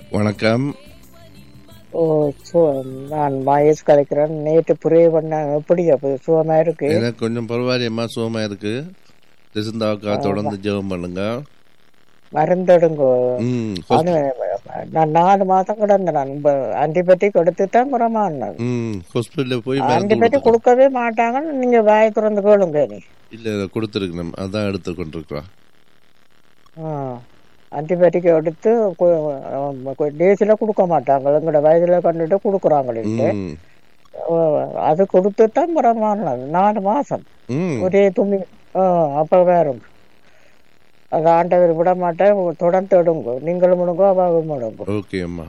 வணக்கம் ஓ சு நான் மகேஷ் கலைக்கிறேன் நேற்று புரிய பண்ண எப்படி அப்போ சுகமா இருக்கு எனக்கு கொஞ்சம் பரவாயில்லையம்மா சுகமா இருக்கு ரிசந்தாவுக்கா தொடர்ந்து ஜெபம் பண்ணுங்க மருந்தெடுங்கோ ம் அது நான் நாலு மாதம் கிடந்தேன் நான் ஆன்டிபயோட்டிக் எடுத்து தான் புறமானது ம் ஹாஸ்பிட்டலில் போய் மருந்து ஆன்டிபயோட்டிக் கொடுத்து கொடுக்கவே மாட்டாங்கன்னு நீங்க வாய திறந்து கேளுங்க நீ இல்லை கொடுத்துருக்கணும் அதான் எடுத்து கொண்டிருக்கிறோம் ஆன்டிபயோட்டிக் எடுத்து டேஸில் கொடுக்க மாட்டாங்க எங்களோட வயதுல கண்டுட்டு கொடுக்குறாங்களே ம் அது கொடுத்து தான் புறமானது நாலு மாசம் ம் ஒரே துணி ஆ, அப்ப வேறும் அது ஆண்டவர் விட மாட்டேன் தொடர்ந்து எடுங்க நீங்களும் முடுங்கோ அவாவும் முடுங்கோ ஓகே அம்மா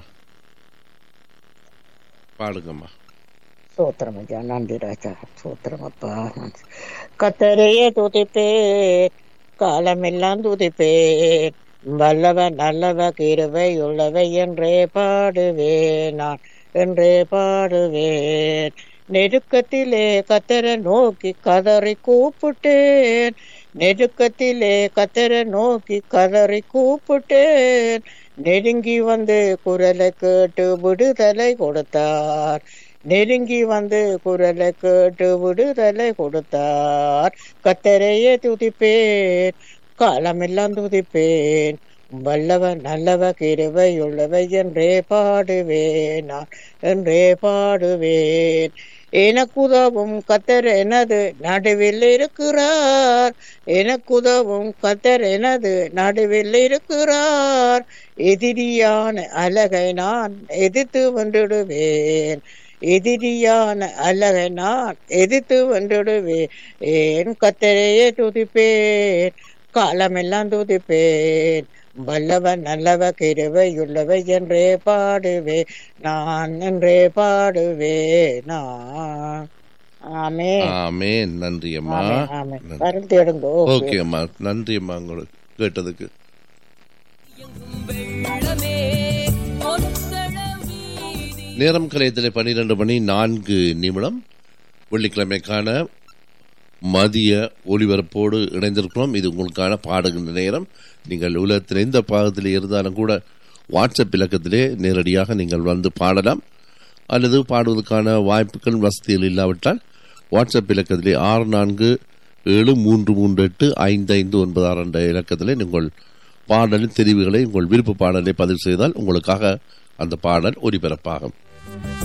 பாடுங்கம்மா சோத்திரம் ஐயா நன்றி ராஜா சோத்திரம் அப்பா கத்தரையே துதிப்பே காலமெல்லாம் துதிப்பே வல்லவ நல்லவ கிருவை உள்ளவை என்றே பாடுவேன் நான் என்றே பாடுவேன் நெருக்கத்திலே கத்தரை நோக்கி கதறி கூப்பிட்டேன் நெருக்கத்திலே கத்தரை நோக்கி கதறி கூப்பிட்டேன் நெருங்கி வந்து குரலை கேட்டு விடுதலை கொடுத்தார் நெருங்கி வந்து குரலை கேட்டு விடுதலை கொடுத்தார் கத்தரையே துதிப்பேன் காலமெல்லாம் துதிப்பேன் வல்லவ நல்லவ கிருவை உள்ளவை என்றே பாடுவேன் நான் என்றே பாடுவேன் எனக்குதவும் கத்தர் எனது நடுவில் இருக்கிறார் எனக்குதவும் கத்தர் எனது நடுவில் இருக்கிறார் எதிரியான அழகை நான் எதிர்த்து வென்றிடுவேன் எதிரியான அழகை நான் எதிர்த்து வென்றிடுவேன் ஏன் கத்தரையே துதிப்பேன் காலமெல்லாம் துதிப்பேன் வல்லவன் நல்லவ கிருவை உள்ளவை என்றே பாடுவே நான் என்றே பாடுவே நான் ஆமே ஆமே நன்றி அம்மா ஆமே ஆமே மருந்து எடுங்கோ ஓகே அம்மா நன்றி அம்மா உங்களுக்கு கேட்டதுக்கு வெள்ளமே பொத்தள வீதி நேரம் கலையத்தில் பன்னிரண்டு மணி நான்கு நிமிடம் வெள்ளிக்கிழமைக்கான மதிய ஒளிபரப்போடு இணைந்திருக்கிறோம் இது உங்களுக்கான பாடுகின்ற நேரம் நீங்கள் உலகத்தில் எந்த பாகத்தில் இருந்தாலும் கூட வாட்ஸ்அப் இலக்கத்திலே நேரடியாக நீங்கள் வந்து பாடலாம் அல்லது பாடுவதற்கான வாய்ப்புகள் வசதிகள் இல்லாவிட்டால் வாட்ஸ்அப் இலக்கத்திலே ஆறு நான்கு ஏழு மூன்று மூன்று எட்டு ஐந்து ஐந்து ஒன்பது ஆறு என்ற இலக்கத்திலே நீங்கள் பாடலின் தெரிவுகளை உங்கள் விருப்ப பாடலை பதிவு செய்தால் உங்களுக்காக அந்த பாடல் ஒலிபரப்பாகும்